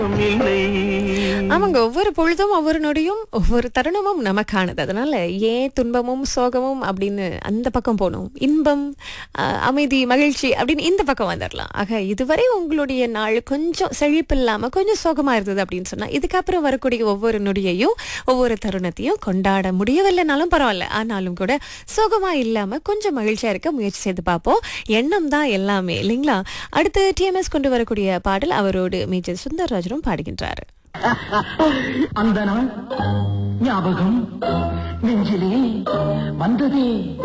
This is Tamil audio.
ஆமாங்க ஒவ்வொரு பொழுதும் ஒவ்வொரு நொடியும் ஒவ்வொரு தருணமும் நமக்கானது அதனால ஏன் துன்பமும் சோகமும் அப்படின்னு அந்த பக்கம் போகணும் இன்பம் ஆஹ், அமைதி மகிழ்ச்சி அப்படின்னு இந்த பக்கம் வந்துடலாம் ஆக இதுவரை உங்களுடைய நாள் கொஞ்சம் செழிப்பு இல்லாம கொஞ்சம் சோகமா இருந்தது அப்படின்னு சொன்னா இதுக்கப்புறம் வரக்கூடிய ஒவ்வொரு நொடியையும் ஒவ்வொரு தருணத்தையும் கொண்டாட முடியவில்லைனாலும் பரவாயில்ல ஆனாலும் கூட சோகமா இல்லாம கொஞ்சம் மகிழ்ச்சியா இருக்க முயற்சி செய்து பார்ப்போம் எண்ணம் தான் எல்லாமே இல்லைங்களா அடுத்து டிஎம்எஸ் கொண்டு வரக்கூடிய பாடல் அவரோடு மேஜர் சுந்தரராஜனும் பாடுகின்றார் அந்த நாள் ஞாபகம் நெஞ்சிலே வந்ததே